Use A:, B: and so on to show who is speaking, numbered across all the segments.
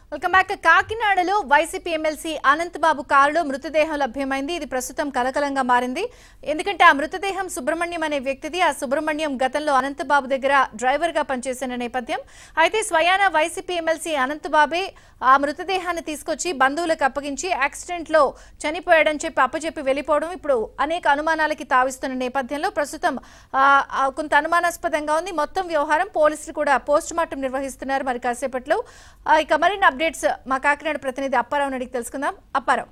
A: welcome back కాకినాడలో YCP MLC Anant Babu కారులో మృతదేహం లభ్యమైంది ఇది ప్రస్తుతం కలకలంగా మారింది ఎందుకంటే ఆ మృతదేహం సుబ్రహ్మణ్యం అనే వ్యక్తిది ఆ సుబ్రహ్మణ్యం గతంలో అనంత్ బాబు దగ్గర డ్రైవర్ గా పనిచేసిన నేపథ్యం అయితే స్వయాన వైసీపీ ఎమ్మెల్సీ అనంత్ బాబే ఆ మృతదేహాన్ని తీసుకొచ్చి బంధువులకు అప్పగించి యాక్సిడెంట్ లో చనిపోయాడని చెప్పి అప్పచెప్పి వెళ్ళిపోవడం ఇప్పుడు అనేక అనుమానాలకి తావిస్తున్న నేపథ్యంలో ప్రస్తుతం ఆ, ఆ, కొంత అనుమానాస్పదంగా ఉంది మొత్తం వ్యవహారం పోలీసులు కూడా పోస్ట్ మార్టం నిర్వహిస్తున్నారు మరి కాసేపట్లో ఆ, ఇక మరిన్ని అప్డేట్స్ మా కాకినాడ ప్రతినిధి అప్పారావు అడిగి తెలుసుకుందాం అప్పారావు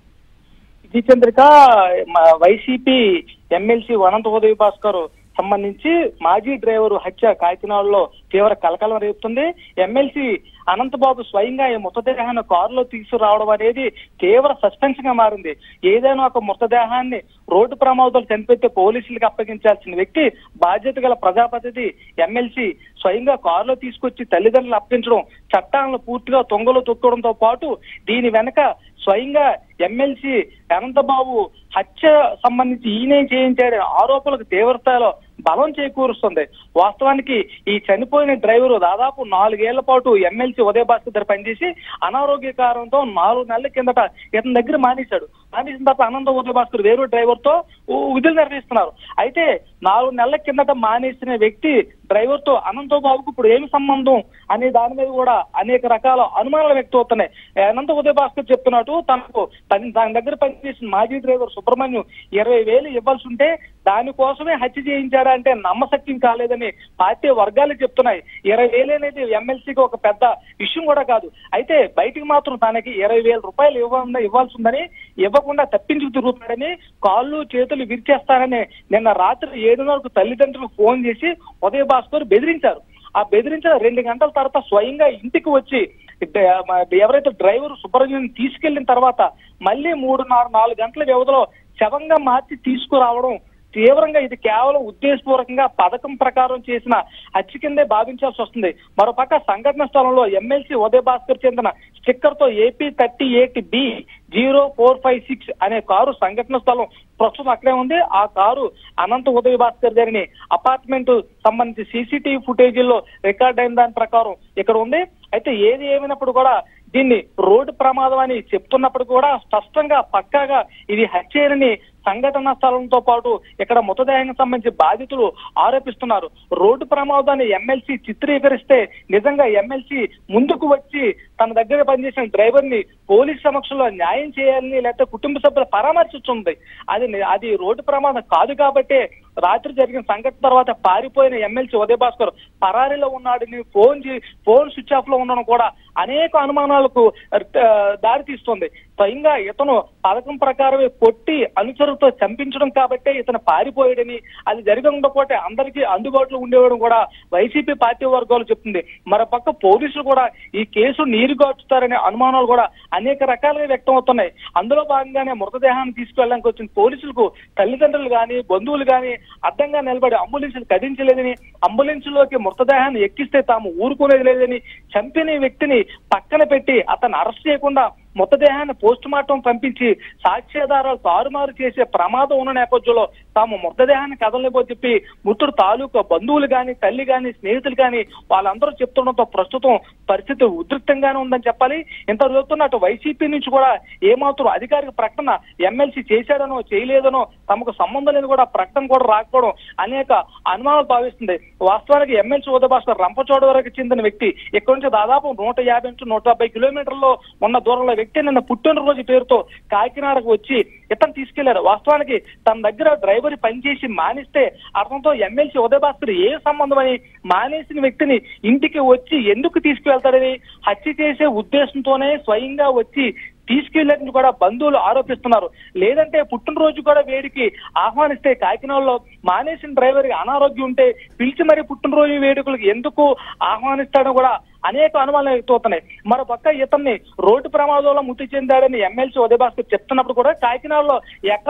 B: ఇది చంద్రిక మా వైసీపీ ఎమ్మెల్సీ అనంత ఉదయ్ భాస్కర్ సంబంధించి మాజీ డ్రైవర్ హత్య కాకినాడలో తీవ్ర కలకలం రేపుతుంది ఎమ్మెల్సీ అనంతబాబు స్వయంగా ఈ మృతదేహాన్ని కారులో తీసుకురావడం అనేది తీవ్ర సస్పెన్స్ గా మారింది ఏదైనా ఒక మృతదేహాన్ని రోడ్డు ప్రమాదాలు చనిపోతే పోలీసులకు అప్పగించాల్సిన వ్యక్తి బాధ్యత గల ప్రజాపతిథి ఎమ్మెల్సీ స్వయంగా కారులో తీసుకొచ్చి తల్లిదండ్రులు అప్పగించడం చట్టాలను పూర్తిగా తొంగలు తొక్కడంతో పాటు దీని వెనక స్వయంగా ఎమ్మెల్సీ అనంతబాబు హత్య సంబంధించి ఈయనే చేయించాడనే ఆరోపణలకు తీవ్రస్థాయిలో బలం చేకూరుస్తుంది వాస్తవానికి ఈ చనిపోయిన డ్రైవరు దాదాపు నాలుగేళ్ల పాటు ఎమ్మెల్సీ ఉదయ భాస్కర్ దగ్గర పనిచేసి అనారోగ్య కారణంతో నాలుగు నెలల కిందట ఇతని దగ్గర మానేశాడు మానేసిన తర్వాత అనంత ఉదయ భాస్కర్ వేరే డ్రైవర్ తో ఊ- విధులు నిర్వహిస్తున్నారు అయితే నాలుగు నెలల కిందట మానేసిన వ్యక్తి డ్రైవర్ తో అనంత బాబుకు ఇప్పుడు ఏమి సంబంధం అనే దాని మీద కూడా అనేక రకాల అనుమానాలు వ్యక్తమవుతున్నాయి అనంత ఉదయ భాస్కర్ చెప్తున్నట్టు తనకు తన దాని దగ్గర పనిచేసిన మాజీ డ్రైవర్ సుబ్రహ్మణ్యం ఇరవై వేలు ఇవ్వాల్సి ఉంటే దానికోసమే హత్య చేయించాడా అంటే నమ్మశక్యం కాలేదని పార్టీ వర్గాలు చెప్తున్నాయి ఇరవై వేలు అనేది ఎమ్మెల్సీకి ఒక పెద్ద విషయం కూడా కాదు అయితే బయటికి మాత్రం తనకి ఇరవై వేల రూపాయలు ఇవ్వాలని ఇవ్వాల్సి ఉందని ఇవ్వకుండా తప్పించుకు తిరుగుతాడని కాళ్ళు చేతులు విరిచేస్తారని నిన్న రాత్రి ఏడున్నరకు తల్లిదండ్రులకు ఫోన్ చేసి ఉదయ భాస్కర్ బెదిరించారు ఆ బెదిరించిన రెండు గంటల తర్వాత స్వయంగా ఇంటికి వచ్చి డ- మ- ఎవరైతే డ్రైవర్ సుబ్రహ్మణ్యం తీసుకెళ్లిన తర్వాత మళ్ళీ మూడున్నర నాలుగు గంటల వ్యవధిలో శవంగా మార్చి తీసుకురావడం తీవ్రంగా ఇది కేవలం ఉద్దేశపూర్వకంగా పథకం ప్రకారం చేసిన హత్య కిందే భావించాల్సి వస్తుంది మరోపక్క సంఘటన స్థలంలో ఎమ్మెల్సీ ఉదయ భాస్కర్ చెందిన స్టిక్కర్ తో AP thirty eight B zero four five six అనే కారు సంఘటన స్థలం ప్రస్తుతం అక్కడే ఉంది ఆ కారు అనంత ఉదయ భాస్కర్ గారిని అపార్ట్మెంట్ సంబంధించి సీసీటీవీ ఫుటేజీల్లో రికార్డ్ అయిన దాని ప్రకారం ఇక్కడ ఉంది అయితే ఏది ఏమైనప్పుడు కూడా దీన్ని రోడ్డు ప్రమాదం అని చెప్తున్నప్పుడు కూడా స్పష్టంగా పక్కాగా ఇది హత్యని సంఘటన స్థలంతో పాటు ఇక్కడ మృతదేహానికి సంబంధించి బాధితులు ఆరోపిస్తున్నారు రోడ్డు ప్రమాదాన్ని ఎమ్మెల్సీ చిత్రీకరిస్తే నిజంగా ఎమ్మెల్సీ ముందుకు వచ్చి తన దగ్గర పనిచేసిన డ్రైవర్ ని పోలీస్ సమక్షంలో న్యాయం చేయాలని లేకపోతే కుటుంబ సభ్యులు పరామర్శించుంది అది అది రోడ్డు ప్రమాదం కాదు కాబట్టే రాత్రి జరిగిన సంఘటన తర్వాత పారిపోయిన ఎమ్మెల్సీ ఉదయ భాస్కర్ పరారీలో ఉన్నాడని ఫోన్ చే- ఫోన్ స్విచ్ ఆఫ్ లో ఉండడం కూడా అనేక అనుమానాలకు ఆ, దారి తీస్తుంది స్వయంగా ఇతను పథకం ప్రకారమే కొట్టి అనుచరులతో చంపించడం కాబట్టే ఇతను పారిపోయాడని అది జరిగి ఉండకపోతే అందరికీ అందుబాటులో ఉండేవాడు కూడా వైసీపీ పార్టీ వర్గాలు చెప్తుంది మరోపక్క పోలీసులు కూడా ఈ కేసు నీరుగార్చుతారనే అనుమానాలు కూడా అనేక రకాలుగా వ్యక్తం అవుతున్నాయి అందులో భాగంగానే మృతదేహాన్ని తీసుకెళ్ళడానికి వచ్చిన పోలీసులకు తల్లిదండ్రులు గాని బంధువులు గాని అడ్డంగా నిలబడి అంబులెన్స్ కదించలేదని అంబులెన్స్ లోకి మృతదేహాన్ని ఎక్కిస్తే తాము ఊరుకునేది లేదని చంపిన వ్యక్తిని పక్కన పెట్టి అతను అరెస్ట్ చేయకుండా మృతదేహాన్ని పోస్ట్ మార్టం పంపించి సాక్ష్యాధారాలు తారుమారు చేసే ప్రమాదం ఉన్న నేపథ్యంలో తాము మృతదేహాన్ని కదలనిపో చెప్పి మృతుడు తాలూకా బంధువులు గాని తల్లి గాని స్నేహితులు గాని వాళ్ళందరూ చెప్తుండటంతో ప్రస్తుతం పరిస్థితి ఉద్రిక్తంగానే ఉందని చెప్పాలి ఇంత చెప్తున్నట్టు వైసీపీ నుంచి కూడా ఏమాత్రం అధికారిక ప్రకటన ఎమ్మెల్సీ చేశాడనో చేయలేదనో తమకు సంబంధం లేని కూడా ప్రకటన కూడా రాకపోవడం అనేక అనుమానాలు భావిస్తుంది వాస్తవానికి ఎమ్మెల్సీ ఉదయభాస్కర్ రంపచోడ వరకు చెందిన వ్యక్తి ఇక్కడ నుంచి దాదాపు నూట యాభై నుంచి నూట డెబ్బై కిలోమీటర్లో ఉన్న దూరంలో వ్యక్తి నిన్న పుట్టినరోజు పేరుతో కాకినాడకు వచ్చి ఇతను తీసుకెళ్లారు వాస్తవానికి తన దగ్గర డ్రైవర్ పనిచేసి మానిస్తే అతనితో ఎమ్మెల్సీ ఉదయభాస్కర్ ఏ సంబంధం అని మానేసిన వ్యక్తిని ఇంటికి వచ్చి ఎందుకు తీసుకువెళ్తాడని హత్య చేసే ఉద్దేశంతోనే స్వయంగా వచ్చి తీసుకెళ్లేదని కూడా బంధువులు ఆరోపిస్తున్నారు లేదంటే పుట్టినరోజు కూడా వేడికి ఆహ్వానిస్తే కాకినాడలో మానేసిన డ్రైవర్ కి అనారోగ్యం ఉంటే పిలిచి మరి పుట్టినరోజు వేడుకలకు ఎందుకు ఆహ్వానిస్తాడో కూడా అనేక అనుమానాలు వ్యక్తవుతున్నాయి మరో పక్క ఇతన్ని రోడ్డు ప్రమాదంలో మృతి చెందాడని ఎమ్మెల్సీ ఉదయభాస్కర్ చెప్తున్నప్పుడు కూడా కాకినాడలో ఎక్కడ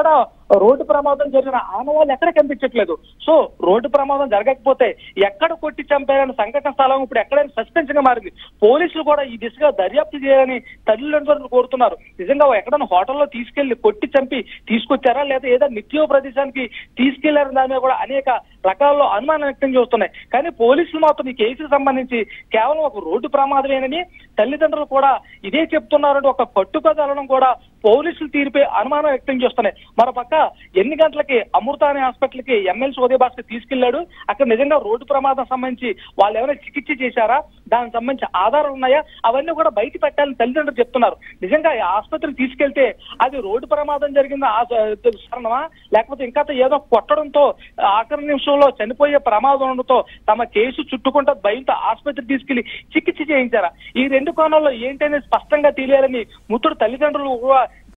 B: రోడ్డు ప్రమాదం జరిగిన ఆనవాళ్ళు ఎక్కడ కనిపించట్లేదు సో రోడ్డు ప్రమాదం జరగకపోతే ఎక్కడ కొట్టి చంపారని సంఘటన స్థలం ఇప్పుడు ఎక్కడైనా సస్పెన్స్ గా మారింది పోలీసులు కూడా ఈ దిశగా దర్యాప్తు చేయాలని తల్లిదండ్రులు కోరుతున్నారు నిజంగా ఎక్కడైనా హోటల్లో తీసుకెళ్లి కొట్టి చంపి తీసుకొచ్చారా లేదా ఏదో నిత్యో ప్రదేశానికి తీసుకెళ్లారని దాని మీద కూడా అనేక రకాల్లో అనుమానం వ్యక్తం చేస్తున్నాయి కానీ పోలీసులు మాత్రం ఈ కేసుకు సంబంధించి కేవలం ఒక రోడ్డు ప్రమాదమేనని తల్లిదండ్రులు కూడా ఇదే చెప్తున్నారంటే ఒక పట్టుకదలడం కూడా పోలీసులు తీరిపై అనుమానం వ్యక్తం చేస్తున్నాయి మరోపక్క ఎన్ని గంటలకి అమృత అనే హాస్పిటల్ కి ఎమ్మెల్సీ ఉదయ భాస్కర్ తీసుకెళ్లాడు అక్కడ నిజంగా రోడ్డు ప్రమాదం సంబంధించి వాళ్ళు ఏమైనా చికిత్స చేశారా దానికి సంబంధించి ఆధారాలు ఉన్నాయా అవన్నీ కూడా బయట పెట్టాలని తల్లిదండ్రులు చెప్తున్నారు నిజంగా ఈ ఆసుపత్రికి తీసుకెళ్తే అది రోడ్డు ప్రమాదం జరిగింది కారణమా లేకపోతే ఇంకా ఏదో కొట్టడంతో ఆఖరి నిమిషంలో చనిపోయే ప్రమాదం ఉండటంతో తమ కేసు చుట్టుకుంటా భయంతో ఆసుపత్రికి తీసుకెళ్లి చికిత్స చేయించారా ఈ రెండు కోణాల్లో ఏంటనేది స్పష్టంగా తెలియాలని ముత్తుడు తల్లిదండ్రులు కూడా